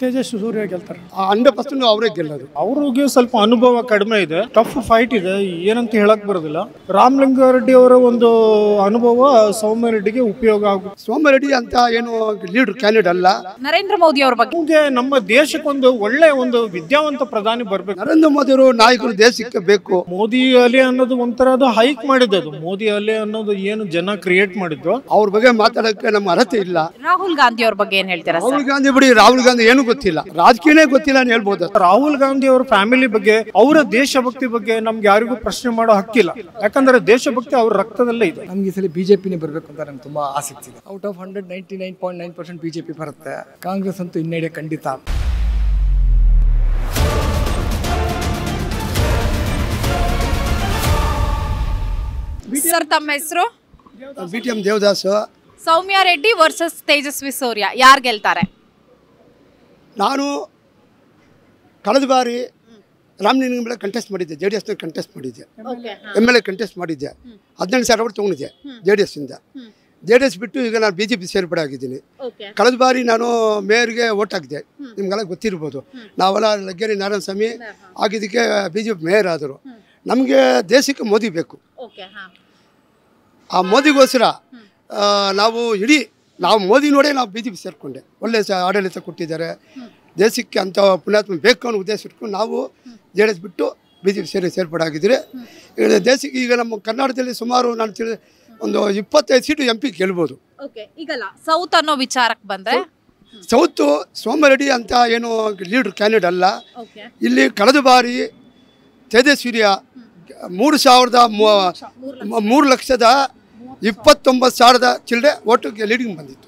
ತೇಜಸ್ವಿ ಸೂರ್ಯ ಗೆಲ್ತಾರೆ hundred percent ಅವರೇ ಗೆಲ್ಲೋದು ಅವ್ರಿಗೆ ಸ್ವಲ್ಪ ಅನುಭವ ಕಡಿಮೆ ಇದೆ ಟಫ್ ಫೈಟ್ ಇದೆ ಏನಂತ ಹೇಳಕ್ ಬರೋದಿಲ್ಲ ರಾಮಲಿಂಗಾರೆಡ್ಡಿ ಅವರ ಒಂದು ಅನುಭವ ಸೌಮ್ಯ ರೆಡ್ಡಿಗೆ ಉಪಯೋಗ ಆಗುತ್ತೆ ಸೋಮರೆಡ್ಡಿ ಅಂತ ಏನು ಲೀಡರ್ ಕ್ಯಾಂಡಿಡೇಟ್ ಅಲ್ಲ ನರೇಂದ್ರ ಮೋದಿ ಅವ್ರ ಬಗ್ಗೆ ನಮಗೆ ನಮ್ಮ ದೇಶಕ್ಕೊಂದು ಒಳ್ಳೆ ಒಂದು ವಿದ್ಯಾವಂತ ಪ್ರಧಾನಿ ಬರ್ಬೇಕು ನರೇಂದ್ರ ಮೋದಿ ಅವರು ನಾಯಕರು ದೇಶಕ್ಕೆ ಬೇಕು ಮೋದಿ ಅಲೆ ಅನ್ನೋದು ಒಂಥರ ಅದು ಹೈಕ್ ಮಾಡಿದ್ದು ಅದು ಮೋದಿ ಅಲೆ ಅನ್ನೋದು ಏನು ಜನ ಕ್ರಿಯೇಟ್ ಮಾಡಿದ್ದು ಅವ್ರ ಬಗ್ಗೆ ಮಾತಾಡಕ್ಕೆ ನಮ್ಮ ಅರ್ಹತೆ ಇಲ್ಲ ರಾಹುಲ್ ಗಾಂಧಿ ಅವ್ರ ಬಗ್ಗೆ ಏನ್ ಹೇಳ್ತೀರಾ ಸರ್ ರಾಹುಲ್ ಗಾಂಧಿ ಬಿಡಿ ರಾಹುಲ್ ಗಾಂಧಿ ಏನು ಗೊತ್ತಿಲ್ಲ ರಾಜಕೀಯನೇ ಗೊತ್ತಿಲ್ಲ ಅಂತ ಹೇಳ್ಬೋದು ರಾಹುಲ್ ಗಾಂಧಿ ಅವರ ಫ್ಯಾಮಿಲಿ ಬಗ್ಗೆ ಅವರ ದೇಶಭಕ್ತಿ ಬಗ್ಗೆ ನಮ್ಗೆ ಯಾರಿಗೂ ಪ್ರಶ್ನೆ ಮಾಡೋ ಹಕ್ಕಿಲ್ಲ ಯಾಕಂದ್ರೆ ದೇಶಭಕ್ತಿ ಅವ್ರ ರಕ್ತದಲ್ಲೇ ಇದೆ ನಮ್ಗೆ ಈ ಸಲ ಬಿಜೆಪಿನೇ ಬರಬೇಕು ಅಂತ ನಂಗೆ ತುಂಬಾ ಆಸಕ್ತಿ ಇದೆ out of hundred ninety nine point nine percent BJP ಬರುತ್ತೆ ಕಾಂಗ್ರೆಸ್ ಅಂತೂ ಹಿನ್ನಡೆ ಖಂಡಿತ ಸರ್ ತಮ್ಮ ಹೆಸರು B T M Devadas Sowmya Reddy versus Tejasvi Surya ಯಾರು ಗೆಲ್ತಾರೆ ನಾನು ಕಳೆದ ಬಾರಿ ರಾಮಲಿಂಗ ಮೇಲೆ ಕಂಟೆಸ್ಟ್ ಮಾಡಿದ್ದೆ ಜೆ ಡಿ ಎಸ್ನ ಕಂಟೆಸ್ಟ್ ಮಾಡಿದ್ದೆ ಎಮ್ ಎಲ್ ಎ ಕಂಟೆಸ್ಟ್ ಮಾಡಿದ್ದೆ ಹದಿನೆಂಟು ಸಾವಿರ ಓಟ್ ತೊಗೊಂಡಿದ್ದೆ ಜೆ ಡಿ ಎಸ್ಸಿಂದ ಜೆ ಡಿ ಎಸ್ ಬಿಟ್ಟು ಈಗ ನಾನು ಬಿ ಜೆ ಪಿ ಸೇರ್ಪಡೆ ಆಗಿದ್ದೀನಿ ಕಳೆದ ಬಾರಿ ನಾನು ಮೇಯರ್ಗೆ ಓಟ್ ಹಾಕಿದೆ ನಿಮ್ಗೆಲ್ಲ ಗೊತ್ತಿರ್ಬೋದು ನಾವೆಲ್ಲ ಲಗ್ಗೆರೆ ನಾರಾಯಣ ಸ್ವಾಮಿ ಆಗಿದ್ದಕ್ಕೆ ಬಿ ಜೆ ಪಿ ಮೇಯರ್ ಆದರು ನಮಗೆ ದೇಶಕ್ಕೆ ಮೋದಿ ಬೇಕು ಆ ಮೋದಿಗೋಸ್ಕರ ಆ, ನಾವು ಇಡೀ ನಾವು ಮೋದಿ ನೋಡೇ ನಾವು ಬಿ ಜೆ ಪಿ ಸೇರಿಕೊಂಡೆ ಒಳ್ಳೆ ಸ ಆಡಳಿತ ಕೊಟ್ಟಿದ್ದಾರೆ ದೇಶಕ್ಕೆ ಅಂಥ ಪುಣ್ಯಾತ್ಮ ಬೇಕು ಅನ್ನೋ ಉದ್ದೇಶ ಇಟ್ಕೊಂಡು ನಾವು ಜೆ ಡಿ ಎಸ್ ಬಿಟ್ಟು ಬಿ ಜೆ ಪಿ ಸೇರಿ ಸೇರ್ಪಡೆ ಆಗಿದ್ರೆ ಈಗ ದೇಶಕ್ಕೆ ಈಗ ನಮ್ಮ ಕರ್ನಾಟಕದಲ್ಲಿ ಸುಮಾರು ನಾನು ತಿಳಿ ಒಂದು ಇಪ್ಪತ್ತೈದು ಸೀಟು ಎಂ ಪಿ ಗೆಲ್ಬೋದು ಈಗಲ್ಲ ಸೌತ್ ಅನ್ನೋ ವಿಚಾರಕ್ಕೆ ಬಂದ್ರೆ ಸೌತು ಸೋಮರೆಡ್ಡಿ ಅಂತ ಏನು ಲೀಡರ್ ಕ್ಯಾಂಡಿಡೇಟ್ ಅಲ್ಲ ಇಲ್ಲಿ ಕಳೆದ ಬಾರಿ ತೇಜಸ್ವಿರಿಯ ಮೂರು ಸಾವಿರದ ಮೂ- ಮೂರು ಲಕ್ಷದ ಇಪ್ಪತ್ತೊಂಬತ್ತು ಸಾವಿರದ ಚಿಲ್ಲರೆ ಓಟಿಗೆ ಲೀಡಿಂಗ್ ಬಂದಿತ್ತು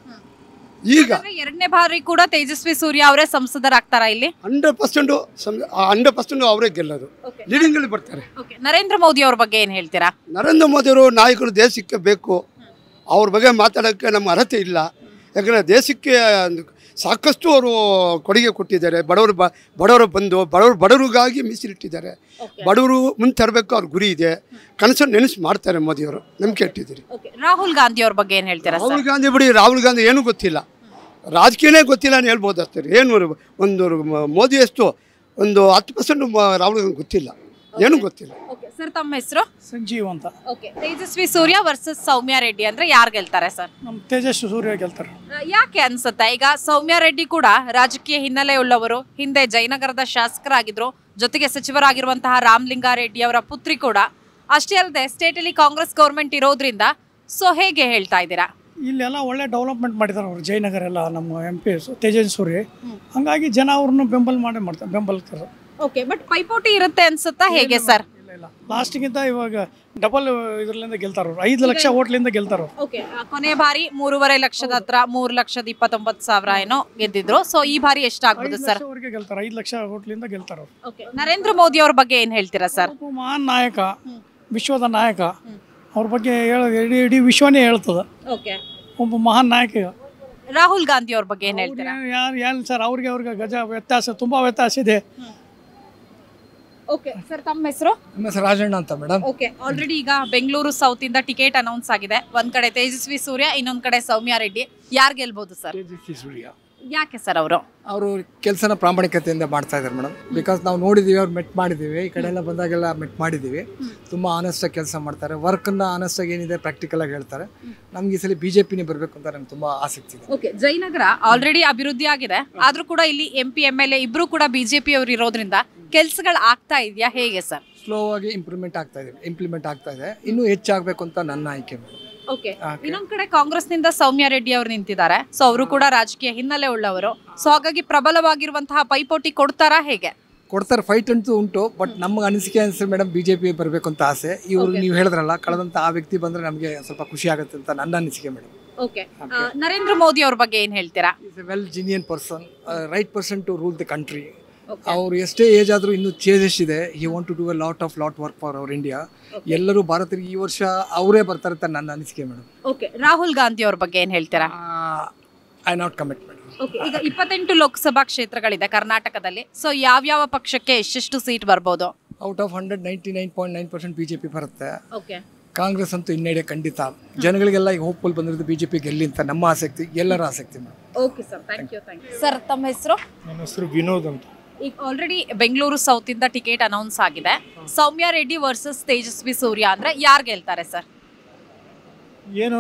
ಈಗ ಎರಡನೇ ಬಾರಿ ಕೂಡ ತೇಜಸ್ವಿ ಸೂರ್ಯ ಅವರೇ ಸಂಸದರಾಗ್ತಾರಾ ಇಲ್ಲಿ ಹಂಡ್ರೆಡ್ ಪರ್ಸೆಂಟು ಹಂಡ್ರೆಡ್ ಪರ್ಸೆಂಟ್ ಅವರೇ ಗೆಲ್ಲೋದು ಲೀಡಿಂಗಲ್ಲಿ ಬರ್ತಾರೆ ನರೇಂದ್ರ ಮೋದಿ ಅವ್ರ ಬಗ್ಗೆ ಏನ್ ಹೇಳ್ತೀರಾ ನರೇಂದ್ರ ಮೋದಿಯವರು ನಾಯಕರು ದೇಶಕ್ಕೆ ಬೇಕು ಅವ್ರ ಬಗ್ಗೆ ಮಾತಾಡೋಕ್ಕೆ ನಮ್ಮ ಅರ್ಹತೆ ಇಲ್ಲ ಯಾಕಂದರೆ ದೇಶಕ್ಕೆ ಒಂದು ಸಾಕಷ್ಟು ಅವರು ಕೊಡುಗೆ ಕೊಟ್ಟಿದ್ದಾರೆ ಬಡವರು ಬ ಬಡವರು ಬಂದು ಬಡವರು ಬಡವರಿಗಾಗಿ ಮೀಸಲಿಟ್ಟಿದ್ದಾರೆ ಬಡವರು ಮುಂದೆ ತರಬೇಕು ಅವ್ರ ಗುರಿ ಇದೆ ಕನಸನ್ನು ನೆನೆಸಿ ಮಾಡ್ತಾರೆ ಮೋದಿಯವರು ನಂಬಿಕೆ ಇಟ್ಟಿದ್ದೀರಿ ರಾಹುಲ್ ಗಾಂಧಿ ಅವ್ರ ಬಗ್ಗೆ ಏನ್ ಹೇಳ್ತೀರಾ ಸರ್ ರಾಹುಲ್ ಗಾಂಧಿ ಬಿಡಿ ರಾಹುಲ್ ಗಾಂಧಿ ಏನೂ ಗೊತ್ತಿಲ್ಲ ರಾಜಕೀಯನೇ ಗೊತ್ತಿಲ್ಲ ಅಂತ ಹೇಳ್ಬೋದು ಅಷ್ಟೇ ಏನು ಒಂದು ಮ- ಮೋದಿ ಎಷ್ಟು ಒಂದು ಹತ್ತು ಪರ್ಸೆಂಟ್ ರಾಹುಲ್ ಗಾಂಧಿ ಗೊತ್ತಿಲ್ಲ ಏನೂ ಗೊತ್ತಿಲ್ಲ ಸರ್ ತಮ್ಮ ಹೆಸರು ಸಂಜೀವ್ ಅಂತ ತೇಜಸ್ವಿ ಸೂರ್ಯ ವರ್ಸಸ್ ಸೌಮ್ಯ ರೆಡ್ಡಿ ಅಂದ್ರೆ ಯಾರು ಗೆಲ್ತಾರೆ ಸರ್ ನಮ್ಮ ತೇಜಸ್ವಿ ಸೂರ್ಯ ಗೆಲ್ತಾರೆ ಯಾಕೆ ಅನ್ಸುತ್ತೆ ಈಗ ಸೌಮ್ಯ ರೆಡ್ಡಿ ಕೂಡ ರಾಜಕೀಯ ಹಿನ್ನೆಲೆ ಉಳ್ಳವರು ಹಿಂದೆ ಜಯನಗರದ ಶಾಸಕರಾಗಿದ್ರು ಜೊತೆಗೆ ಸಚಿವರಾಗಿರುವಂತಹ ರಾಮಲಿಂಗಾರೆಡ್ಡಿ ಅವರ ಪುತ್ರಿ ಕೂಡ ಅಷ್ಟೇ ಅಲ್ಲದೆ ಸ್ಟೇಟ್ ಅಲ್ಲಿ ಕಾಂಗ್ರೆಸ್ ಗೌರ್ಮೆಂಟ್ ಇರೋದ್ರಿಂದ ಸೊ ಹೇಗೆ ಹೇಳ್ತಾ ಇದ್ದೀರಾ ಇಲ್ಲೆಲ್ಲ ಒಳ್ಳೆ ಡೆವಲಪ್ಮೆಂಟ್ ಮಾಡಿದ್ದಾರೆ ಅವರು ಜಯನಗರ ಎಲ್ಲ ನಮ್ಮ ಎಂ ಪಿ ತೇಜಸ್ವಿ ಸೂರ್ಯ ಹಂಗಾಗಿ ಜನ ಅವ್ರನ್ನ ಬೆಂಬಲ ಮಾಡೇ ಮಾಡ್ತಾರೆ ಬೆಂಬಲಿತಾರೆ ಓಕೆ ಬಟ್ ಪೈಪೋಟಿ ಇರುತ್ತೆ ಅನ್ಸುತ್ತಾ ಹೇಗೆ ಸರ್ ಇಲ್ಲ ಇಲ್ಲ ಲಾಸ್ಟಿಗಿಂತ ಇವಾಗ ಡಬಲ್ ಇದರಿಂದ ಗೆಲ್ತಾರ ಅವ್ರು ಐದು ಲಕ್ಷ ಓಟ್ಲಿಂದ ಗೆಲ್ತಾರ ಅವ್ರು ಓಕೆ ಕೊನೆ ಬಾರಿ ಮೂರುವರೆ ಲಕ್ಷದ ಹತ್ರ ಮೂರು ಲಕ್ಷದ ಇಪ್ಪತ್ತೊಂಬತ್ತು ಸಾವಿರ ಏನೋ ಗೆದ್ದಿದ್ರು ಸೊ ಈ ಬಾರಿ ಎಷ್ಟಾಗ್ಬೋದು ಸರ್ ಅವ್ರಿಗೆ ಗೆಲ್ತಾರೆ ಐದು ಲಕ್ಷ ಓಟ್ಲಿಂದ ಗೆಲ್ತಾರ ಅವ್ರು ಓಕೆ ನರೇಂದ್ರ ಮೋದಿ ಅವ್ರ ಬಗ್ಗೆ ಏನ್ ಹೇಳ್ತೀರಾ ಸರ್ ಒಬ್ಬ ಮಹಾನ್ ನಾಯಕ ವಿಶ್ವದ ನಾಯಕ ಅವ್ರ ಬಗ್ಗೆ ಹೇಳ ಇಡೀ ಇಡೀ ವಿಶ್ವನೇ ಹೇಳ್ತದೆ ಓಕೆ ಒಬ್ಬ ಮಹಾನ್ ನಾಯಕ ರಾಹುಲ್ ಗಾಂಧಿ ಅವ್ರ ಬಗ್ಗೆ ಏನ್ ಹೇಳ್ತೀರಾ ಯಾರು ಏನು ಸರ್ ಅವ್ರಿಗೆ ಅವ್ರಿಗೆ ಗಜ ವ್ಯತ್ಯಾಸ ತುಂಬ ವ್ಯತ್ಯಾಸ ಇದೆ ಓಕೆ ಸರ್ ತಮ್ಮ ಹೆಸರು ನಮ್ಮ ಹೆಸರು ರಾಜಣ್ಣ ಅಂತ ಮೇಡಮ್ ಓಕೆ ಆಲ್ರೆಡಿ ಈಗ ಬೆಂಗಳೂರು ಸೌತ್ ಇಂದ ಟಿಕೆಟ್ ಅನೌನ್ಸ್ ಆಗಿದೆ ಒಂದ್ ಕಡೆ ತೇಜಸ್ವಿ ಸೂರ್ಯ ಇನ್ನೊಂದ್ ಕಡೆ ಸೌಮ್ಯ ರೆಡ್ಡಿ ಯಾರು ಗೆಲ್ಬಹುದು ಸರ್ ತೇಜಸ್ವಿ ಸೂರ್ಯ ಯಾಕೆ ಸರ್ ಅವರು ಅವರು ಕೆಲಸನ ಪ್ರಾಮಾಣಿಕತೆಯಿಂದ ಮಾಡ್ತಾ ಇದ್ದಾರೆ ಮೇಡಮ್ ಬಿಕಾಸ್ ನಾವು ನೋಡಿದ್ದೀವಿ ಅವ್ರು ಮೆಟ್ ಮಾಡಿದ್ದೀವಿ ಈ ಕಡೆ ಎಲ್ಲ ಬಂದಾಗೆಲ್ಲ ಮೆಟ್ ಮಾಡಿದ್ದೀವಿ ತುಂಬ ಆನೆಸ್ಟಾಗಿ ಕೆಲಸ ಮಾಡ್ತಾರೆ ವರ್ಕನ್ನ ಆನೆಸ್ಟಾಗಿ ಏನಿದೆ ಪ್ರಾಕ್ಟಿಕಲಾಗಿ ಹೇಳ್ತಾರೆ ನಮ್ಗೆ ಈ ಸಲ ಬಿ ಜೆ ಪಿನೇ ಬರಬೇಕು ಅಂತ ನಂಗೆ ತುಂಬ ಆಸಕ್ತಿ ಇದೆ ಓಕೆ ಜಯನಗರ ಆಲ್ರೆಡಿ ಅಭಿವೃದ್ಧಿ ಆಗಿದೆ ಆದ್ರೂ ಕೂಡ ಇಲ್ಲಿ M P M L A ಇಬ್ರು ಕೂಡ ಬಿಜೆಪಿ ಅವರು ಇರೋದ್ರಿಂದ ಕೆಲ್ಸಗಳು ಆಗ್ತಾ ಇದೆಯಾ ಹೇಗೆ ಸರ್ ಸ್ಲೋ ಆಗಿ ಇಂಪ್ರೂವ್ಮೆಂಟ್ ಆಗ್ತಾ ಇದೆ ಇಂಪ್ಲಿಮೆಂಟ್ ಆಗ್ತಾ ಇದೆ ಇನ್ನೂ ಹೆಚ್ಚಾಗಬೇಕು ಅಂತ ನನ್ನ ಆಯ್ಕೆ ಮೇಡಮ್ ಓಕೆ ಇನ್ನೊಂದ್ ಕಡೆ ಕಾಂಗ್ರೆಸ್ ನಿಂದ ಸೌಮ್ಯ ರೆಡ್ಡಿ ಅವರು ನಿಂತಿದ್ದಾರೆ ಸೊ ಅವರು ಕೂಡ ರಾಜಕೀಯ ಹಿನ್ನೆಲೆ ಉಳ್ಳವರು ಸೊ ಹಾಗಾಗಿ ಪ್ರಬಲವಾಗಿರುವಂತಹ ಪೈಪೋಟಿ ಕೊಡ್ತಾರಾ ಹೇಗೆ ಕೊಡ್ತಾರೆ ಫೈಟ್ ಅಂತೂ ಉಂಟು ಬಟ್ ನಮ್ಗೆ ಅನಿಸಿಕೆ ಅನಿಸ್ತದೆ ಮೇಡಮ್ ಬಿ ಜೆ ಪಿ ಬರಬೇಕು ಅಂತ ಆಸೆ ಇವರು ನೀವು ಹೇಳಿದ್ರಲ್ಲ ಕಳೆದಂಥ ಆ ವ್ಯಕ್ತಿ ಬಂದರೆ ನಮಗೆ ಸ್ವಲ್ಪ ಖುಷಿ ಆಗುತ್ತೆ ಅಂತ ನನ್ನ ಅನಿಸಿಕೆ ಮೇಡಮ್ ಓಕೆ ನರೇಂದ್ರ ಮೋದಿ ಅವ್ರ ಬಗ್ಗೆ ಏನ್ ಹೇಳ್ತೀರಾ is a well genuine person right person to rule the country ಅವ್ರು ಎಷ್ಟೇ ಏಜ್ ಆದರೂ ಇನ್ನೂ ಚೇಂಜಸ್ ಇದೆ he want to do a lot of lot work for our India ಎಲ್ಲರೂ ಭಾರತರಿಗೆ ಈ ವರ್ಷ ಅವರೇ ಬರ್ತಾರೆ ಅಂತ ನನ್ನ ಅನಿಸಿಕೆ ಮೇಡಮ್ ಓಕೆ ರಾಹುಲ್ ಗಾಂಧಿ ಅವ್ರ ಬಗ್ಗೆ ಏನ್ ಹೇಳ್ತೀರಾ I not commit madam okay ಈಗ ಇಪ್ಪತ್ತೆಂಟು ಲೋಕಸಭಾ ಕ್ಷೇತ್ರಗಳಿದೆ ಕರ್ನಾಟಕದಲ್ಲಿ ಸೊ ಯಾವ್ಯಾವ ಪಕ್ಷಕ್ಕೆ ಎಷ್ಟೆಷ್ಟು ಸೀಟ್ ಬರ್ಬೋದು out of hundred ninety nine point nine percent B J P ಬರುತ್ತೆ ಓಕೆ ಕಾಂಗ್ರೆಸ್ ಅಂತೂ ಹಿನ್ನಡೆ ಖಂಡಿತ ಜನಗಳಿಗೆಲ್ಲ ಈಗ ಹೋಪ್ಫುಲ್ ಬಂದಿರೋದು ಬಿ ಜೆ ಪಿ ಗೆಲ್ಲಿ ಅಂತ ನಮ್ಮ ಆಸಕ್ತಿ ಎಲ್ಲರ ಆಸಕ್ತಿ madam okay sir thank you thank you sir ತಮ್ಮ ಹೆಸರು ನನ್ನ ಹೆಸರು ವಿನೋದ್ ಅಂತ ಈಗ ಆಲ್ರೆಡಿ ಬೆಂಗಳೂರು ಸೌತ್ ಇಂದ ಟಿಕೆಟ್ ಅನೌನ್ಸ್ ಆಗಿದೆ ಸೌಮ್ಯ ರೆಡ್ಡಿ ವರ್ಸಸ್ ತೇಜಸ್ವಿ ಸೂರ್ಯ ಅಂದ್ರೆ ಯಾರು ಗೆಲ್ತಾರೆ ಸರ್ ಏನು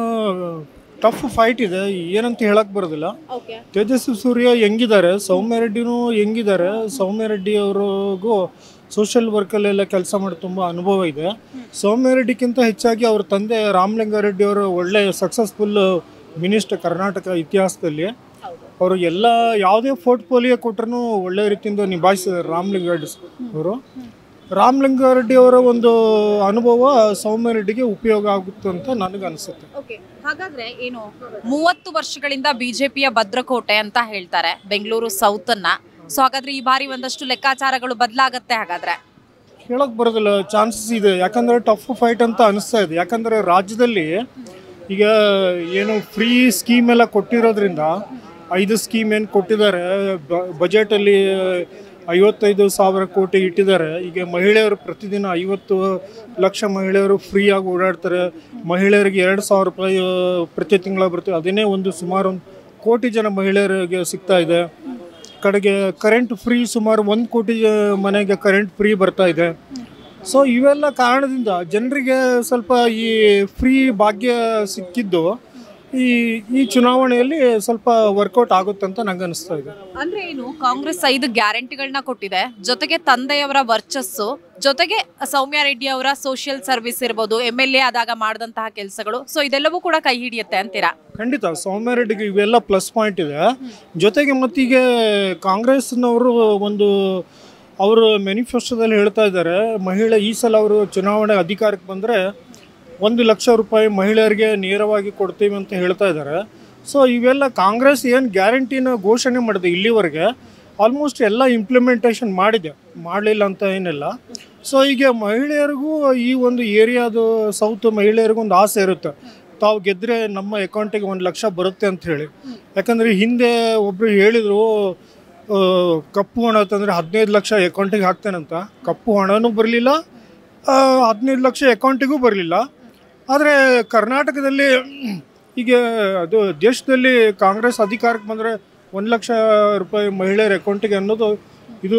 ಟಫ್ ಫೈಟ್ ಇದೆ ಏನಂತ ಹೇಳಕ್ ಬರೋದಿಲ್ಲ ಓಕೆ ತೇಜಸ್ವಿ ಸೂರ್ಯ ಹೆಂಗಿದ್ದಾರೆ ಸೌಮ್ಯ ರೆಡ್ಡಿನೂ ಹೆಂಗಿದ್ದಾರೆ ಸೌಮ್ಯ ರೆಡ್ಡಿ ಅವ್ರಿಗೂ ಸೋಷಿಯಲ್ ವರ್ಕಲ್ಲೆಲ್ಲ ಕೆಲಸ ಮಾಡಿ ತುಂಬ ಅನುಭವ ಇದೆ ಸೌಮ್ಯ ರೆಡ್ಡಿಗಿಂತ ಹೆಚ್ಚಾಗಿ ಅವ್ರ ತಂದೆ ರಾಮಲಿಂಗಾರೆಡ್ಡಿ ಅವರು ಒಳ್ಳೆ ಸಕ್ಸಸ್ಫುಲ್ ಮಿನಿಸ್ಟರ್ ಕರ್ನಾಟಕ ಇತಿಹಾಸದಲ್ಲಿ ಅವರು ಎಲ್ಲ ಯಾವುದೇ ಪೋರ್ಟ್ಫೋಲಿಯೋ ಕೊಟ್ಟರು ಒಳ್ಳೆ ರೀತಿಯಿಂದ ನಿಭಾಯಿಸಿದ್ದಾರೆ ರಾಮಲಿಂಗಾರೆಡ್ಡಿ ಅವರು ರಾಮಲಿಂಗಾರೆಡ್ಡಿ ಅವರ ಒಂದು ಅನುಭವ ಸೌಮ್ಯ ರೆಡ್ಡಿಗೆ ಉಪಯೋಗ ಆಗುತ್ತೆ ಅಂತ ನನಗೆ ಅನಿಸುತ್ತೆ ಓಕೆ ಹಾಗಾದ್ರೆ ಏನು ಮೂವತ್ತು ವರ್ಷಗಳಿಂದ ಬಿಜೆಪಿಯ ಭದ್ರಕೋಟೆ ಅಂತ ಹೇಳ್ತಾರೆ ಬೆಂಗಳೂರು ಸೌತ್ ಅನ್ನ ಸೊ ಹಾಗಾದ್ರೆ ಈ ಬಾರಿ ಒಂದಷ್ಟು ಲೆಕ್ಕಾಚಾರಗಳು ಬದಲಾಗತ್ತೆ ಹಾಗಾದ್ರೆ ಹೇಳಕ್ ಬರೋದಿಲ್ಲ ಚಾನ್ಸಸ್ ಇದೆ ಯಾಕಂದ್ರೆ ಟಫ್ ಫೈಟ್ ಅಂತ ಅನಿಸ್ತಾ ಇದೆ ಯಾಕಂದ್ರೆ ರಾಜ್ಯದಲ್ಲಿ ಈಗ ಏನು ಫ್ರೀ ಸ್ಕೀಮ್ ಎಲ್ಲ ಕೊಟ್ಟಿರೋದ್ರಿಂದ ಐದು ಸ್ಕೀಮ್ ಏನು ಕೊಟ್ಟಿದ್ದಾರೆ ಬಜೆಟಲ್ಲಿ ಐವತ್ತೈದು ಸಾವಿರ ಕೋಟಿ ಇಟ್ಟಿದ್ದಾರೆ ಈಗ ಮಹಿಳೆಯರು ಪ್ರತಿದಿನ ಐವತ್ತು ಲಕ್ಷ ಮಹಿಳೆಯರು ಫ್ರೀಯಾಗಿ ಓಡಾಡ್ತಾರೆ ಮಹಿಳೆಯರಿಗೆ ಎರಡು ಸಾವಿರ ರೂಪಾಯಿ ಆ, ಪ್ರತಿ ತಿಂಗಳ ಬರ್ತದೆ ಅದನ್ನೇ ಒಂದು ಸುಮಾರು ಒಂದು ಕೋಟಿ ಜನ ಮಹಿಳೆಯರಿಗೆ ಸಿಗ್ತಾ ಇದೆ ಕಡೆಗೆ ಕರೆಂಟ್ ಫ್ರೀ ಸುಮಾರು ಒಂದು ಕೋಟಿ ಆ, ಮನೆಗೆ ಕರೆಂಟ್ ಫ್ರೀ ಬರ್ತಾ ಇದೆ ಸೊ ಇವೆಲ್ಲ ಕಾರಣದಿಂದ ಜನರಿಗೆ ಸ್ವಲ್ಪ ಈ ಫ್ರೀ ಭಾಗ್ಯ ಸಿಕ್ಕಿದ್ದು ಈ ಈ ಚುನಾವಣೆಯಲ್ಲಿ ಸ್ವಲ್ಪ ವರ್ಕೌಟ್ ಆಗುತ್ತೆ ಅಂತ ನಂಗೆ ಅನಿಸ್ತಾ ಇದೆ ಅಂದ್ರೆ ಏನು ಕಾಂಗ್ರೆಸ್ ಐದು ಗ್ಯಾರಂಟಿಗಳನ್ನ ಕೊಟ್ಟಿದೆ ಜೊತೆಗೆ ತಂದೆಯವರ ವರ್ಚಸ್ಸು ಜೊತೆಗೆ ಸೌಮ್ಯ ರೆಡ್ಡಿ ಅವರ ಸೋಷಿಯಲ್ ಸರ್ವಿಸ್ ಇರ್ಬೋದು ಎಮ್ ಎಲ್ ಎ ಆದಾಗ ಮಾಡಿದಂತಹ ಕೆಲಸಗಳು ಸೊ ಇದೆಲ್ಲವೂ ಕೂಡ ಕೈ ಹಿಡಿಯುತ್ತೆ ಅಂತೀರಾ ಖಂಡಿತ ಸೌಮ್ಯ ರೆಡ್ಡಿಗೆ ಇವೆಲ್ಲ ಪ್ಲಸ್ ಪಾಯಿಂಟ್ ಇದೆ ಜೊತೆಗೆ ಮತ್ತೀಗ ಕಾಂಗ್ರೆಸ್ನವರು ಒಂದು ಅವರು ಮ್ಯಾನಿಫೆಸ್ಟೋದಲ್ಲಿ ಹೇಳ್ತಾ ಇದ್ದಾರೆ ಮಹಿಳೆ ಈ ಸಲ ಅವರು ಚುನಾವಣೆ ಅಧಿಕಾರಕ್ಕೆ ಬಂದರೆ ಒಂದು ಲಕ್ಷ ರೂಪಾಯಿ ಮಹಿಳೆಯರಿಗೆ ನೇರವಾಗಿ ಕೊಡ್ತೀವಿ ಅಂತ ಹೇಳ್ತಾ ಇದ್ದಾರೆ ಸೊ ಇವೆಲ್ಲ ಕಾಂಗ್ರೆಸ್ ಏನು ಗ್ಯಾರಂಟಿನ ಘೋಷಣೆ ಮಾಡಿದೆ ಇಲ್ಲಿವರೆಗೆ ಆಲ್ಮೋಸ್ಟ್ ಎಲ್ಲ ಇಂಪ್ಲಿಮೆಂಟೇಷನ್ ಮಾಡಿದೆ ಮಾಡಲಿಲ್ಲ ಅಂತ ಏನಿಲ್ಲ ಸೊ ಈಗ ಮಹಿಳೆಯರಿಗೂ ಈ ಒಂದು ಏರಿಯಾದು ಸೌತ್ ಮಹಿಳೆಯರಿಗೂ ಒಂದು ಆಸೆ ಇರುತ್ತೆ ತಾವು ಗೆದ್ದರೆ ನಮ್ಮ ಅಕೌಂಟಿಗೆ ಒಂದು ಲಕ್ಷ ಬರುತ್ತೆ ಅಂತ ಹೇಳಿ ಯಾಕಂದರೆ ಹಿಂದೆ ಒಬ್ಬರು ಹೇಳಿದರು ಆ, ಕಪ್ಪು ಹಣ ಅಂತಂದರೆ ಹದಿನೈದು ಲಕ್ಷ ಅಕೌಂಟಿಗೆ ಹಾಕ್ತೇನಂತ ಕಪ್ಪು ಹಣನೂ ಬರಲಿಲ್ಲ ಹದಿನೈದು ಲಕ್ಷ ಅಕೌಂಟಿಗೂ ಬರಲಿಲ್ಲ ಆದರೆ ಕರ್ನಾಟಕದಲ್ಲಿ ಈಗ ಅದು ದೇಶದಲ್ಲಿ ಕಾಂಗ್ರೆಸ್ ಅಧಿಕಾರಕ್ಕೆ ಬಂದರೆ ಒಂದು ಲಕ್ಷ ರೂಪಾಯಿ ಮಹಿಳೆಯರ ಅಕೌಂಟಿಗೆ ಅನ್ನೋದು ಇದು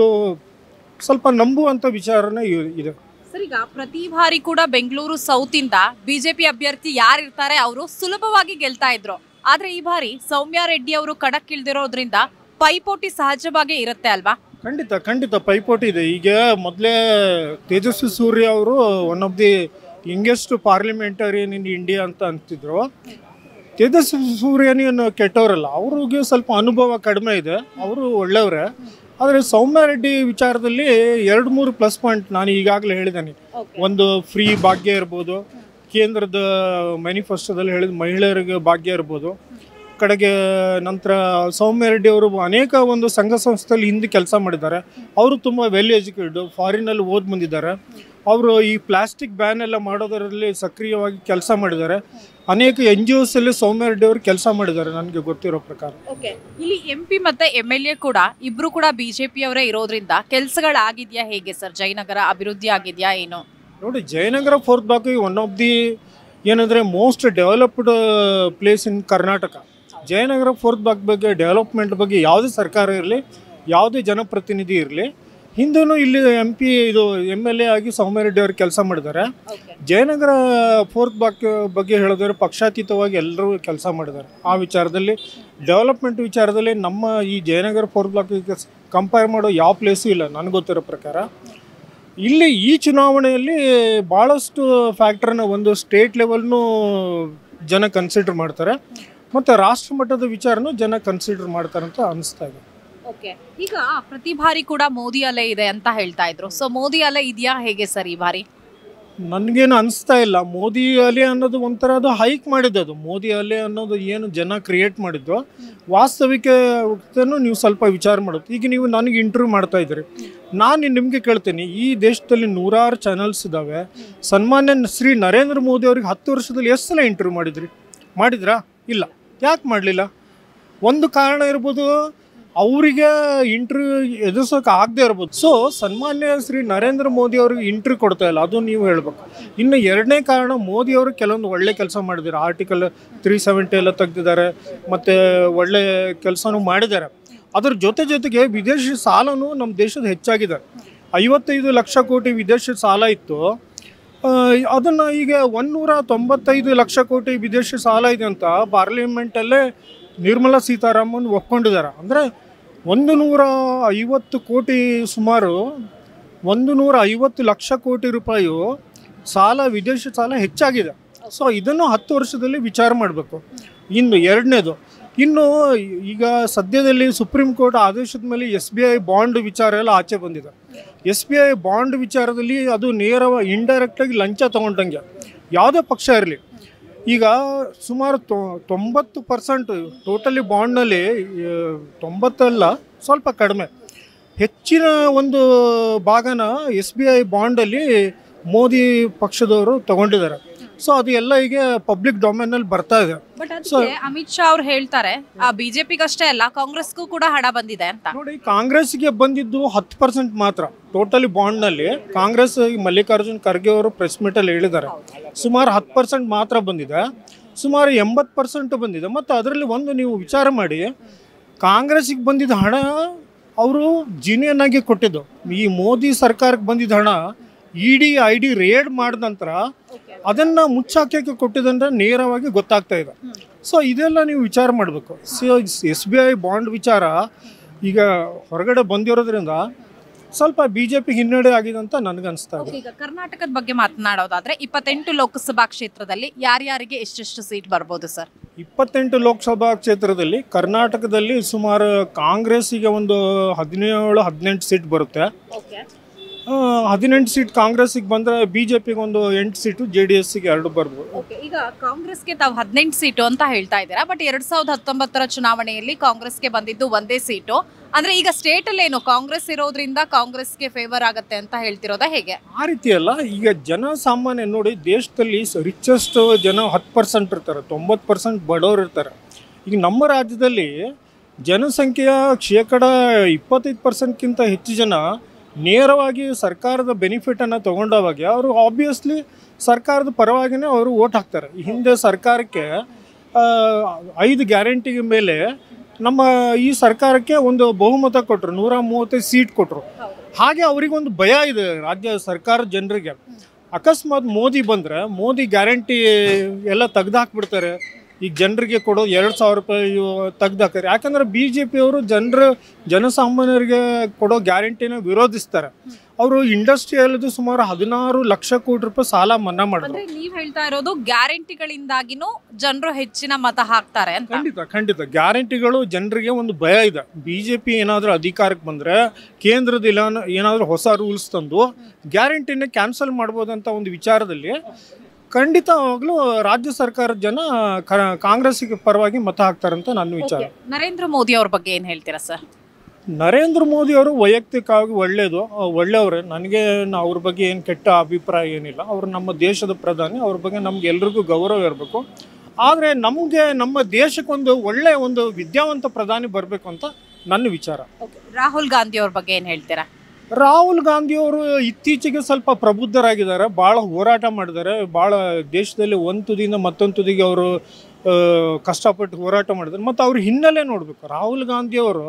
ಸ್ವಲ್ಪ ನಂಬುವಂಥ ವಿಚಾರನೇ ಇ- ಇದೆ ಸರ್ ಈಗ ಪ್ರತಿ ಬಾರಿ ಕೂಡ ಬೆಂಗಳೂರು ಸೌತ್ ಇಂದ ಬಿಜೆಪಿ ಅಭ್ಯರ್ಥಿ ಯಾರಿರ್ತಾರೆ ಅವರು ಸುಲಭವಾಗಿ ಗೆಲ್ತಾ ಇದ್ರು ಆದ್ರೆ ಈ ಬಾರಿ ಸೌಮ್ಯ ರೆಡ್ಡಿ ಅವರು ಕಡಕ್ ಇಳ್ದಿರೋದ್ರಿಂದ ಪೈಪೋಟಿ ಸಹಜವಾಗಿ ಇರುತ್ತೆ ಅಲ್ವಾ ಖಂಡಿತ ಖಂಡಿತ ಪೈಪೋಟಿ ಇದೆ ಈಗ ಮೊದಲೇ ತೇಜಸ್ವಿ ಸೂರ್ಯ ಅವರು one of the youngest parliamentarian in India ಅಂತ ಅಂತಿದ್ರು ತೇಜಸ್ವಿ ಸೂರ್ಯನೇನು ಕೆಟ್ಟವರಲ್ಲ ಅವ್ರಿಗೆ ಸ್ವಲ್ಪ ಅನುಭವ ಕಡಿಮೆ ಇದೆ ಅವರು ಒಳ್ಳೆಯವರೇ ಆದರೆ ಸೌಮ್ಯ ರೆಡ್ಡಿ ವಿಚಾರದಲ್ಲಿ ಎರಡು ಮೂರು ಪ್ಲಸ್ ಪಾಯಿಂಟ್ ನಾನು ಈಗಾಗಲೇ ಹೇಳಿದ್ದೇನೆ ಒಂದು ಫ್ರೀ ಭಾಗ್ಯ ಇರ್ಬೋದು ಕೇಂದ್ರದ ಮ್ಯಾನಿಫೆಸ್ಟೋದಲ್ಲಿ ಹೇಳಿದ ಮಹಿಳೆಯರಿಗೆ ಭಾಗ್ಯ ಇರ್ಬೋದು ಕಡೆಗೆ ನಂತರ ಸೌಮ್ಯ ರೆಡ್ಡಿ ಅವರು ಅನೇಕ ಒಂದು ಸಂಘ ಸಂಸ್ಥೆಯಲ್ಲಿ ಹಿಂದೆ ಕೆಲಸ ಮಾಡಿದ್ದಾರೆ ಅವರು ತುಂಬ ವೆಲ್ ಎಜುಕೇಟೆಡ್ ಫಾರಿನಲ್ಲಿ ಓದ್ ಬಂದಿದ್ದಾರೆ ಅವರು ಈ ಪ್ಲಾಸ್ಟಿಕ್ ಬ್ಯಾನ್ ಎಲ್ಲ ಮಾಡೋದರಲ್ಲಿ ಸಕ್ರಿಯವಾಗಿ ಕೆಲಸ ಮಾಡಿದ್ದಾರೆ ಅನೇಕ ಎನ್ ಜಿ ಒಸ್ ಅಲ್ಲಿ ಸೌಮ್ಯ ರೆಡ್ಡಿ ಅವರು ಕೆಲಸ ಮಾಡಿದ್ದಾರೆ ನನಗೆ ಗೊತ್ತಿರೋ ಪ್ರಕಾರ ಓಕೆ ಇಲ್ಲಿ ಎಂ ಪಿ ಮತ್ತೆ ಎಂ ಎಲ್ ಎ ಕೂಡ ಇಬ್ರು ಕೂಡ ಬಿಜೆಪಿ ಅವರೇ ಇರೋದ್ರಿಂದ ಕೆಲಸಗಳಾಗಿದ್ಯಾ ಹೇಗೆ ಸರ್ ಜಯನಗರ ಅಭಿವೃದ್ಧಿ ಆಗಿದ್ಯಾ ಏನು ನೋಡಿ Jayanagar fourth block one of the ಏನಂದರೆ most developed place in Karnataka Jayanagar fourth block ಬಗ್ಗೆ ಡೆವಲಪ್ಮೆಂಟ್ ಬಗ್ಗೆ ಯಾವುದೇ ಸರ್ಕಾರ ಇರಲಿ ಯಾವುದೇ ಜನಪ್ರತಿನಿಧಿ ಇರಲಿ ಹಿಂದೂ ಇಲ್ಲಿ ಎಂ ಪಿ ಇದು ಎಮ್ ಎಲ್ ಎ ಆಗಿ ಸೌಮ್ಯ ರೆಡ್ಡಿ ಅವರು ಕೆಲಸ ಮಾಡಿದ್ದಾರೆ ಜಯನಗರ ಫೋರ್ತ್ ಬಾಕ್ ಬಗ್ಗೆ ಹೇಳಿದ್ರೆ ಪಕ್ಷಾತೀತವಾಗಿ ಎಲ್ಲರೂ ಕೆಲಸ ಮಾಡಿದ್ದಾರೆ ಆ ವಿಚಾರದಲ್ಲಿ ಡೆವಲಪ್ಮೆಂಟ್ ವಿಚಾರದಲ್ಲಿ ನಮ್ಮ ಈ ಜಯನಗರ ಫೋರ್ತ್ ಬ್ಲಾಕ್ಗೆ ಕಂಪೇರ್ ಮಾಡೋ ಯಾವ ಪ್ಲೇಸು ಇಲ್ಲ ನನಗೆ ಗೊತ್ತಿರೋ ಪ್ರಕಾರ ಇಲ್ಲಿ ಈ ಚುನಾವಣೆಯಲ್ಲಿ ಭಾಳಷ್ಟು ಫ್ಯಾಕ್ಟ್ರನ್ನ ಒಂದು ಸ್ಟೇಟ್ ಲೆವೆಲ್ನೂ ಜನ ಕನ್ಸಿಡರ್ ಮಾಡ್ತಾರೆ ಮತ್ತು ರಾಷ್ಟ್ರ ಮಟ್ಟದ ವಿಚಾರನೂ ಜನ ಕನ್ಸಿಡರ್ ಮಾಡ್ತಾರೆ ಅಂತ ಅನಿಸ್ತಾ ಇದೆ ಓಕೆ ಈಗ ಪ್ರತಿ ಬಾರಿ ಕೂಡ ಮೋದಿ ಅಲೆ ಇದೆ ಅಂತ ಹೇಳ್ತಾ ಇದ್ರು ಸೊ ಮೋದಿ ಅಲೆ ಇದೆಯಾ ಹೇಗೆ ಸರ್ ಈ ಬಾರಿ ನನಗೇನು ಅನಿಸ್ತಾ ಇಲ್ಲ ಮೋದಿ ಅಲೆ ಅನ್ನೋದು ಒಂಥರ ಅದು ಹೈಕ್ ಮಾಡಿದ್ದು ಅದು ಮೋದಿ ಅಲೆ ಅನ್ನೋದು ಏನು ಜನ ಕ್ರಿಯೇಟ್ ಮಾಡಿದ್ದು ವಾಸ್ತವಿಕತೆನೂ ನೀವು ಸ್ವಲ್ಪ ವಿಚಾರ ಮಾಡುತ್ತೆ ಈಗ ನೀವು ನನಗೆ ಇಂಟರ್ವ್ಯೂ ಮಾಡ್ತಾ ಇದ್ದೀರಿ ನಾನು ನಿಮಗೆ ಕೇಳ್ತೀನಿ ಈ ದೇಶದಲ್ಲಿ ನೂರಾರು ಚಾನಲ್ಸ್ ಇದ್ದಾವೆ ಸನ್ಮಾನ್ಯ ಶ್ರೀ ನರೇಂದ್ರ ಮೋದಿ ಅವ್ರಿಗೆ ಹತ್ತು ವರ್ಷದಲ್ಲಿ ಎಷ್ಟು ಸಲ ಇಂಟರ್ವ್ಯೂ ಮಾಡಿದ್ರಿ ಮಾಡಿದ್ರಾ ಇಲ್ಲ ಯಾಕೆ ಮಾಡಲಿಲ್ಲ ಒಂದು ಕಾರಣ ಇರ್ಬೋದು ಅವರಿಗೆ ಇಂಟರ್ವ್ಯೂ ಎದುರಿಸೋಕೆ ಆಗದೆ ಇರ್ಬೋದು ಸೊ ಸನ್ಮಾನ್ಯ ಶ್ರೀ ನರೇಂದ್ರ ಮೋದಿ ಅವ್ರಿಗೆ ಇಂಟರ್ವ್ಯೂ ಕೊಡ್ತಾ ಇಲ್ಲ ಅದು ನೀವು ಹೇಳ್ಬೇಕು ಇನ್ನು ಎರಡನೇ ಕಾರಣ ಮೋದಿ ಅವರು ಕೆಲವೊಂದು ಒಳ್ಳೆ ಕೆಲಸ ಮಾಡಿದ್ದಾರೆ ಆರ್ಟಿಕಲ್ ತ್ರೀ ಸೆವೆಂಟಿ ಎಲ್ಲ ತೆಗ್ದಿದ್ದಾರೆ ಮತ್ತು ಒಳ್ಳೆ ಕೆಲಸನೂ ಮಾಡಿದ್ದಾರೆ ಅದ್ರ ಜೊತೆ ಜೊತೆಗೆ ವಿದೇಶಿ ಸಾಲನೂ ನಮ್ಮ ದೇಶದ ಹೆಚ್ಚಾಗಿದೆ ಐವತ್ತೈದು ಲಕ್ಷ ಕೋಟಿ ವಿದೇಶಿ ಸಾಲ ಇತ್ತು ಅದನ್ನು ಈಗ ಒಂದೂರ ತೊಂಬತ್ತೈದು ಲಕ್ಷ ಕೋಟಿ ವಿದೇಶಿ ಸಾಲ ಇದೆ ಅಂತ ಪಾರ್ಲಿಮೆಂಟಲ್ಲೇ ನಿರ್ಮಲಾ ಸೀತಾರಾಮನ್ ಒಪ್ಕೊಂಡಿದ್ದಾರೆ ಅಂದರೆ ಒಂದು ನೂರ ಐವತ್ತು ಕೋಟಿ ಸುಮಾರು ಒಂದು ನೂರ ಐವತ್ತು ಲಕ್ಷ ಕೋಟಿ ರೂಪಾಯಿಯು ಸಾಲ ವಿದೇಶಿ ಸಾಲ ಹೆಚ್ಚಾಗಿದೆ ಸೊ ಇದನ್ನು ಹತ್ತು ವರ್ಷದಲ್ಲಿ ವಿಚಾರ ಮಾಡಬೇಕು ಇನ್ನು ಎರಡನೇದು ಇನ್ನು ಈಗ ಸದ್ಯದಲ್ಲಿ ಸುಪ್ರೀಂ ಕೋರ್ಟ್ ಆದೇಶದ ಮೇಲೆ ಎಸ್ ಬಿ ಐ ಬಾಂಡ್ ವಿಚಾರ ಎಲ್ಲ ಆಚೆ ಬಂದಿದೆ ಎಸ್ ಬಿ ಐ ಬಾಂಡ್ ವಿಚಾರದಲ್ಲಿ ಅದು ನೇರ ಇಂಡೈರೆಕ್ಟಾಗಿ ಲಂಚ ತೊಗೊಂಡಂಗೆ ಯಾವುದೇ ಪಕ್ಷ ಇರಲಿ ಈಗ ಸುಮಾರು ತೊ ತೊಂಬತ್ತು ಪರ್ಸೆಂಟ್ ಟೋಟಲಿ ಬಾಂಡ್ನಲ್ಲಿ ತೊಂಬತ್ತಲ್ಲ ಸ್ವಲ್ಪ ಕಡಿಮೆ ಹೆಚ್ಚಿನ ಒಂದು ಭಾಗನ ಎಸ್ ಬಿ ಐ ಬಾಂಡಲ್ಲಿ ಮೋದಿ ಪಕ್ಷದವರು ತಗೊಂಡಿದ್ದಾರೆ ಸೊ ಅದು ಎಲ್ಲ ಈಗ ಪಬ್ಲಿಕ್ ಡೊಮೇನಲ್ಲಿ ಬರ್ತಾ ಇದೆ ಬಟ್ ಅದಕ್ಕೆ ಅಮಿತ್ ಶಾ ಅವ್ರು ಹೇಳ್ತಾರೆ ಆ ಬಿಜೆಪಿಗಷ್ಟೇ ಅಲ್ಲ ಕಾಂಗ್ರೆಸ್ಗೂ ಕೂಡ ಹಣ ಬಂದಿದೆ ಅಂತ ನೋಡಿ ಕಾಂಗ್ರೆಸ್ಗೆ ಬಂದಿದ್ದು ಹತ್ತು ಪರ್ಸೆಂಟ್ ಮಾತ್ರ ಟೋಟಲಿ ಬಾಂಡ್ನಲ್ಲಿ ಕಾಂಗ್ರೆಸ್ ಈ ಮಲ್ಲಿಕಾರ್ಜುನ್ ಖರ್ಗೆ ಅವರು ಪ್ರೆಸ್ ಮೀಟಲ್ಲಿ ಹೇಳಿದ್ದಾರೆ ಸುಮಾರು ಹತ್ತು ಪರ್ಸೆಂಟ್ ಮಾತ್ರ ಬಂದಿದೆ ಸುಮಾರು ಎಂಬತ್ತು ಪರ್ಸೆಂಟ್ ಬಂದಿದೆ ಮತ್ತು ಅದರಲ್ಲಿ ಒಂದು ನೀವು ವಿಚಾರ ಮಾಡಿ ಕಾಂಗ್ರೆಸ್ಸಿಗೆ ಬಂದಿದ್ದ ಹಣ ಅವರು ಜಿನಿಯನ್ ಆಗಿ ಕೊಟ್ಟಿದ್ದು ಈ ಮೋದಿ ಸರ್ಕಾರಕ್ಕೆ ಬಂದಿದ್ದ ಹಣ E D I D raid ಮಾಡಿದ ನಂತರ ಅದನ್ನು ಮುಚ್ಚಾಕಕ್ಕೆ ಕೊಟ್ಟಿದ್ದಂದ್ರೆ ನೇರವಾಗಿ ಗೊತ್ತಾಗ್ತಾ ಇದೆ ಸೊ ಇದೆಲ್ಲ ನೀವು ವಿಚಾರ ಮಾಡಬೇಕು so S B I bond ವಿಚಾರ ಈಗ ಹೊರಗಡೆ ಬಂದಿರೋದ್ರಿಂದ ಸ್ವಲ್ಪ ಬಿ ಜೆ ಪಿ ಹಿನ್ನಡೆ ಆಗಿದೆ ಅಂತ ನನಗನ್ಸ್ತಾ ಇದೆ ಈಗ ಕರ್ನಾಟಕದ ಬಗ್ಗೆ ಮಾತನಾಡೋದಾದ್ರೆ ಇಪ್ಪತ್ತೆಂಟು ಲೋಕಸಭಾ ಕ್ಷೇತ್ರದಲ್ಲಿ ಯಾರ್ಯಾರಿಗೆ ಎಷ್ಟೆಷ್ಟು ಸೀಟ್ ಬರ್ಬೋದು ಸರ್ ಇಪ್ಪತ್ತೆಂಟು ಲೋಕಸಭಾ ಕ್ಷೇತ್ರದಲ್ಲಿ ಕರ್ನಾಟಕದಲ್ಲಿ ಸುಮಾರು ಕಾಂಗ್ರೆಸ್ಸಿಗೆ ಒಂದು ಹದಿನೇಳು ಹದಿನೆಂಟು ಸೀಟ್ ಬರುತ್ತೆ ಆ, ಹದಿನೆಂಟು ಸೀಟ್ ಕಾಂಗ್ರೆಸ್ಸಿಗೆ ಬಂದರೆ ಬಿ ಜೆ ಪಿಗೆ ಒಂದು ಎಂಟು ಸೀಟು ಜೆ ಡಿ ಎಸ್ಸಿಗೆ ಎರಡು ಬರ್ಬೋದು ಓಕೆ ಈಗ ಕಾಂಗ್ರೆಸ್ಗೆ ತಾವು ಹದಿನೆಂಟು ಸೀಟು ಅಂತ ಹೇಳ್ತಾ ಇದ್ದೀರಾ ಬಟ್ ಎರಡ್ ಸಾವಿರದ ಹತ್ತೊಂಬತ್ತರ ಚುನಾವಣೆಯಲ್ಲಿ ಕಾಂಗ್ರೆಸ್ಗೆ ಬಂದಿದ್ದು ಒಂದೇ ಸೀಟು ಅಂದ್ರೆ ಈಗ ಸ್ಟೇಟ್ ಅಲ್ಲಿ ಏನು ಕಾಂಗ್ರೆಸ್ ಇರೋದ್ರಿಂದ ಕಾಂಗ್ರೆಸ್ಗೆ ಫೇವರ್ ಆಗತ್ತೆ ಅಂತ ಹೇಳ್ತಿರೋದಾ ಹೇಗೆ ಆ ರೀತಿ ಅಲ್ಲ ಈಗ ಜನಸಾಮಾನ್ಯ ನೋಡಿ ದೇಶದಲ್ಲಿ ರಿಚೆಸ್ಟ್ ಜನ ಹತ್ತು ಪರ್ಸೆಂಟ್ ಇರ್ತಾರೆ ತೊಂಬತ್ತು ಪರ್ಸೆಂಟ್ ಬಡವರು ಇರ್ತಾರೆ ಈಗ ನಮ್ಮ ರಾಜ್ಯದಲ್ಲಿ ಜನಸಂಖ್ಯೆಯ ಶೇಕಡ ಇಪ್ಪತ್ತೈದು ಪರ್ಸೆಂಟ್ಗಿಂತ ಹೆಚ್ಚು ಜನ ನೇರವಾಗಿ ಸರ್ಕಾರದ ಬೆನಿಫಿಟನ್ನು ತೊಗೊಂಡವಾಗ ಅವರು ಆಬ್ವಿಯಸ್ಲಿ ಸರ್ಕಾರದ ಪರವಾಗಿನೇ ಅವರು ಓಟ್ ಹಾಕ್ತಾರೆ ಈ ಹಿಂದೆ ಸರ್ಕಾರಕ್ಕೆ ಆ, ಐದು ಗ್ಯಾರಂಟಿ ಮೇಲೆ ನಮ್ಮ ಈ ಸರ್ಕಾರಕ್ಕೆ ಒಂದು ಬಹುಮತ ಕೊಟ್ಟರು ನೂರ ಮೂವತ್ತೈದು ಸೀಟ್ ಕೊಟ್ಟರು ಹಾಗೆ ಅವರಿಗೊಂದು ಭಯ ಇದೆ ರಾಜ್ಯ ಸರ್ಕಾರ ಜನರಿಗೆ ಅಕಸ್ಮಾತ್ ಮೋದಿ ಬಂದರೆ ಮೋದಿ ಗ್ಯಾರಂಟಿ ಎಲ್ಲ ತೆಗ್ದಾಕ್ಬಿಡ್ತಾರೆ ಈಗ ಜನರಿಗೆ ಕೊಡೋ ಎರಡು ಸಾವಿರ ರೂಪಾಯಿ ತೆಗ್ದಾಕ್ತಾರೆ ಯಾಕಂದ್ರೆ ಬಿ ಜೆ ಪಿಯವರು ಜನರು ಜನಸಾಮಾನ್ಯರಿಗೆ ಕೊಡೋ ಗ್ಯಾರಂಟಿನ ವಿರೋಧಿಸ್ತಾರೆ ಅವರು ಇಂಡಸ್ಟ್ರಿಯಲ್ದು ಸುಮಾರು ಹದಿನಾರು ಲಕ್ಷ ಕೋಟಿ ರೂಪಾಯಿ ಸಾಲ ಮನ್ನಾ ಮಾಡಿದ್ರು ಅಂದ್ರೆ ನೀವ್ ಹೇಳ್ತಾ ಇರೋದು ಗ್ಯಾರಂಟಿಗಳಿಂದಾಗಿನೂ ಜನರು ಹೆಚ್ಚಿನ ಮತ ಹಾಕ್ತಾರೆ ಅಂತ ಖಂಡಿತ ಖಂಡಿತ ಗ್ಯಾರಂಟಿಗಳು ಜನರಿಗೆ ಒಂದು ಭಯ ಇದೆ ಬಿ ಜೆ ಪಿ ಏನಾದರೂ ಅಧಿಕಾರಕ್ಕೆ ಬಂದರೆ ಕೇಂದ್ರದ ಇಲ್ಲ ಏನಾದರೂ ಹೊಸ ರೂಲ್ಸ್ ತಂದು ಗ್ಯಾರಂಟಿನ ಕ್ಯಾನ್ಸಲ್ ಮಾಡ್ಬೋದಂತ ಒಂದು ವಿಚಾರದಲ್ಲಿ ಖಂಡಿತವಾಗ್ಲೂ ರಾಜ್ಯ ಸರ್ಕಾರದ ಜನ ಕ- ಕಾಂಗ್ರೆಸ್ಸಿಗೆ ಪರವಾಗಿ ಮತ ಹಾಕ್ತಾರಂತ ನನ್ನ ವಿಚಾರ ನರೇಂದ್ರ ಮೋದಿ ಅವ್ರ ಬಗ್ಗೆ ಏನ್ ಹೇಳ್ತೀರಾ ಸರ್ ನರೇಂದ್ರ ಮೋದಿ ಅವರು ವೈಯಕ್ತಿಕವಾಗಿ ಒಳ್ಳೆಯದು ಒಳ್ಳೆಯವರೇ ನನಗೆ ನ- ಅವ್ರ ಬಗ್ಗೆ ಏನು ಕೆಟ್ಟ ಅಭಿಪ್ರಾಯ ಏನಿಲ್ಲ ಅವರು ನಮ್ಮ ದೇಶದ ಪ್ರಧಾನಿ ಅವ್ರ ಬಗ್ಗೆ ನಮ್ಗೆ ಎಲ್ರಿಗೂ ಗೌರವ ಇರಬೇಕು ಆದರೆ ನಮಗೆ ನಮ್ಮ ದೇಶಕ್ಕೊಂದು ಒಳ್ಳೆ ಒಂದು ವಿದ್ಯಾವಂತ ಪ್ರಧಾನಿ ಬರಬೇಕು ಅಂತ ನನ್ನ ವಿಚಾರ ರಾಹುಲ್ ಗಾಂಧಿ ಅವ್ರ ಬಗ್ಗೆ ಏನ್ ಹೇಳ್ತೀರಾ ರಾಹುಲ್ ಗಾಂಧಿ ಅವರು ಇತ್ತೀಚೆಗೆ ಸ್ವಲ್ಪ ಪ್ರಬುದ್ಧರಾಗಿದ್ದಾರೆ ಭಾಳ ಹೋರಾಟ ಮಾಡಿದ್ದಾರೆ ಭಾಳ ದೇಶದಲ್ಲಿ ಒಂದು ತುದಿಯಿಂದ ಮತ್ತೊಂದು ತುದಿಗೆ ಅವರು ಆ, ಕಷ್ಟಪಟ್ಟು ಹೋರಾಟ ಮಾಡಿದ್ದಾರೆ ಮತ್ತು ಅವ್ರ ಹಿನ್ನೆಲೆ ನೋಡಬೇಕು ರಾಹುಲ್ ಗಾಂಧಿ ಅವರು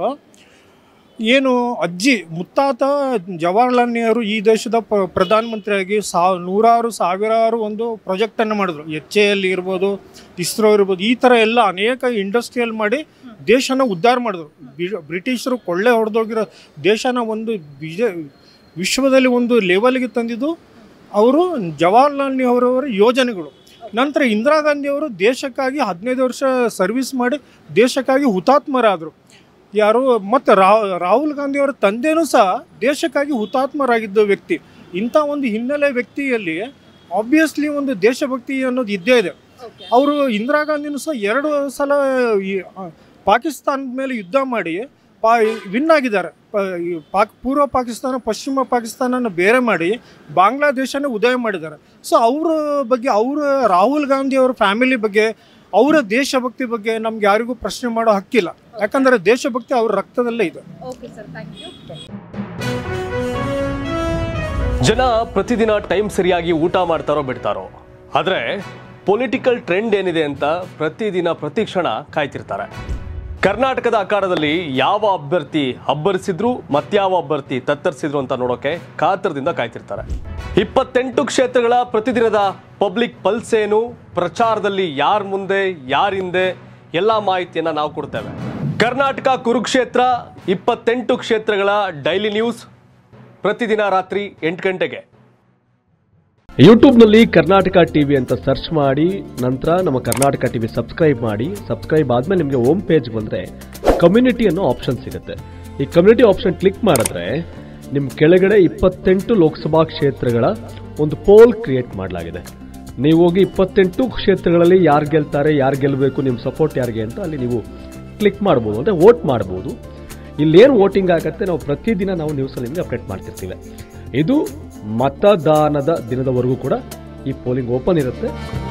ಏನು ಅಜ್ಜಿ ಮುತ್ತಾತ ಜವಾಹರ್ಲಾಲ್ ನೆಹರು ಈ ದೇಶದ ಪ ಪ್ರಧಾನಮಂತ್ರಿಯಾಗಿ ಸಾ ನೂರಾರು ಸಾವಿರಾರು ಒಂದು ಪ್ರಾಜೆಕ್ಟನ್ನು ಮಾಡಿದ್ರು ಎಚ್ ಎ ಎಲ್ ಇರ್ಬೋದು ಇಸ್ರೋ ಇರ್ಬೋದು ಈ ಥರ ಎಲ್ಲ ಅನೇಕ ಇಂಡಸ್ಟ್ರಿಯಲ್ ಮಾಡಿ ದೇಶನ ಉದ್ಧಾರ ಮಾಡಿದ್ರು ಬಿ- ಬ್ರಿಟಿಷರು ಕೊಳ್ಳೆ ಹೊಡೆದೋಗಿರೋ ದೇಶನ ಒಂದು ಬಿಜ ವಿಶ್ವದಲ್ಲಿ ಒಂದು ಲೆವೆಲ್ಗೆ ತಂದಿದ್ದು ಅವರು ಜವಾಹರ್ಲಾಲ್ ನೆಹರು ಅವರ ಯೋಜನೆಗಳು ನಂತರ ಇಂದಿರಾ ಗಾಂಧಿ ಅವರು ದೇಶಕ್ಕಾಗಿ ಹದಿನೈದು ವರ್ಷ ಸರ್ವಿಸ್ ಮಾಡಿ ದೇಶಕ್ಕಾಗಿ ಹುತಾತ್ಮರಾದರು ಯಾರು ಮತ್ತು ರಾಹುಲ್ ಗಾಂಧಿ ಅವರ ತಂದೆನೂ ಸಹ ದೇಶಕ್ಕಾಗಿ ಹುತಾತ್ಮರಾಗಿದ್ದ ವ್ಯಕ್ತಿ ಇಂಥ ಒಂದು ಹಿನ್ನೆಲೆ ವ್ಯಕ್ತಿಯಲ್ಲಿ ಆಬ್ವಿಯಸ್ಲಿ ಒಂದು ದೇಶಭಕ್ತಿ ಅನ್ನೋದು ಇದ್ದೇ ಇದೆ ಅವರು ಇಂದಿರಾ ಗಾಂಧಿನೂ ಸಹ ಎರಡು ಸಲ ಈ ಆ, ಪಾಕಿಸ್ತಾನದ ಮೇಲೆ ಯುದ್ಧ ಮಾಡಿ ಪಾ ವಿನ್ ಆಗಿದ್ದಾರೆ ಪ- ಈ ಪಾಕ್ ಪೂರ್ವ ಪಾಕಿಸ್ತಾನ ಪಶ್ಚಿಮ ಪಾಕಿಸ್ತಾನನ ಬೇರೆ ಮಾಡಿ ಬಾಂಗ್ಲಾದೇಶನ ಉದಯ ಮಾಡಿದ್ದಾರೆ ಸೊ ಅವರ ಬಗ್ಗೆ ಅವರು ರಾಹುಲ್ ಗಾಂಧಿ ಅವ್ರ ಫ್ಯಾಮಿಲಿ ಬಗ್ಗೆ ಅವರ ದೇಶಭಕ್ತಿ ಬಗ್ಗೆ ನಮ್ಗೆ ಯಾರಿಗೂ ಪ್ರಶ್ನೆ ಮಾಡೋ ಹಕ್ಕಿಲ್ಲ ಯಾಕಂದರೆ ದೇಶಭಕ್ತಿ ಅವ್ರ ರಕ್ತದಲ್ಲೇ ಇದೆ ಓಕೆ ಸರ್ ಥ್ಯಾಂಕ್ ಯು ಜನ ಪ್ರತಿದಿನ ಟೈಮ್ ಸರಿಯಾಗಿ ಊಟ ಮಾಡ್ತಾರೋ ಬಿಡ್ತಾರೋ ಆದರೆ ಪೊಲಿಟಿಕಲ್ ಟ್ರೆಂಡ್ ಏನಿದೆ ಅಂತ ಪ್ರತಿದಿನ ಪ್ರತಿ ಕ್ಷಣ ಕಾಯ್ತಿರ್ತಾರೆ ಕರ್ನಾಟಕದ ಅಖಾಡದಲ್ಲಿ ಯಾವ ಅಭ್ಯರ್ಥಿ ಅಬ್ಬರಿಸಿದ್ರು ಮತ್ಯಾವ ಅಭ್ಯರ್ಥಿ ತತ್ತರಿಸಿದ್ರು ಅಂತ ನೋಡೋಕೆ ಕಾತರದಿಂದ ಕಾಯ್ತಿರ್ತಾರೆ ಇಪ್ಪತ್ತೆಂಟು ಕ್ಷೇತ್ರಗಳ ಪ್ರತಿದಿನದ ಪಬ್ಲಿಕ್ ಪಲ್ಸ್ ಏನು ಪ್ರಚಾರದಲ್ಲಿ ಯಾರ ಮುಂದೆ ಯಾರ ಹಿಂದೆ ಎಲ್ಲ ಮಾಹಿತಿಯನ್ನ ನಾವು ಕೊಡ್ತೇವೆ ಕರ್ನಾಟಕ ಕುರುಕ್ಷೇತ್ರ ಇಪ್ಪತ್ತೆಂಟು ಕ್ಷೇತ್ರಗಳ ಡೈಲಿ ನ್ಯೂಸ್ ಪ್ರತಿದಿನ ರಾತ್ರಿ ಎಂಟು ಗಂಟೆಗೆ ಯೂಟ್ಯೂಬ್ನಲ್ಲಿ ಕರ್ನಾಟಕ ಟಿವಿ ಅಂತ ಸರ್ಚ್ ಮಾಡಿ ನಂತರ ನಮ್ಮ ಕರ್ನಾಟಕ ಟಿವಿ ಸಬ್ಸ್ಕ್ರೈಬ್ ಮಾಡಿ ಸಬ್ಸ್ಕ್ರೈಬ್ ಆದ್ಮೇಲೆ ನಿಮಗೆ ಹೋಮ್ ಪೇಜ್ ಬಂದರೆ ಕಮ್ಯುನಿಟಿ ಅನ್ನೋ ಆಪ್ಷನ್ ಸಿಗುತ್ತೆ ಈ ಕಮ್ಯುನಿಟಿ ಆಪ್ಷನ್ ಕ್ಲಿಕ್ ಮಾಡಿದ್ರೆ ನಿಮ್ಮ ಕೆಳಗಡೆ ಇಪ್ಪತ್ತೆಂಟು ಲೋಕಸಭಾ ಕ್ಷೇತ್ರಗಳ ಒಂದು ಪೋಲ್ ಕ್ರಿಯೇಟ್ ಮಾಡಲಾಗಿದೆ ನೀವು ಹೋಗಿ ಇಪ್ಪತ್ತೆಂಟು ಕ್ಷೇತ್ರಗಳಲ್ಲಿ ಯಾರು ಗೆಲ್ತಾರೆ ಯಾರು ಗೆಲ್ಲಬೇಕು ನಿಮ್ಮ ಸಪೋರ್ಟ್ ಯಾರಿಗೆ ಅಂತ ಅಲ್ಲಿ ನೀವು ಕ್ಲಿಕ್ ಮಾಡ್ಬೋದು ಅಂದರೆ ವೋಟ್ ಮಾಡ್ಬೋದು ಇಲ್ಲೇನು ವೋಟಿಂಗ್ ಆಗುತ್ತೆ ನಾವು ಪ್ರತಿದಿನ ನಾವು ನ್ಯೂಸಲ್ಲಿ ನಿಮಗೆ ಅಪ್ಡೇಟ್ ಮಾಡ್ತಿರ್ತೀವಿ ಇದು ಮತದಾನದ ದಿನದವರೆಗೂ ಕೂಡ ಈ ಪೋಲಿಂಗ್ ಓಪನ್ ಇರುತ್ತೆ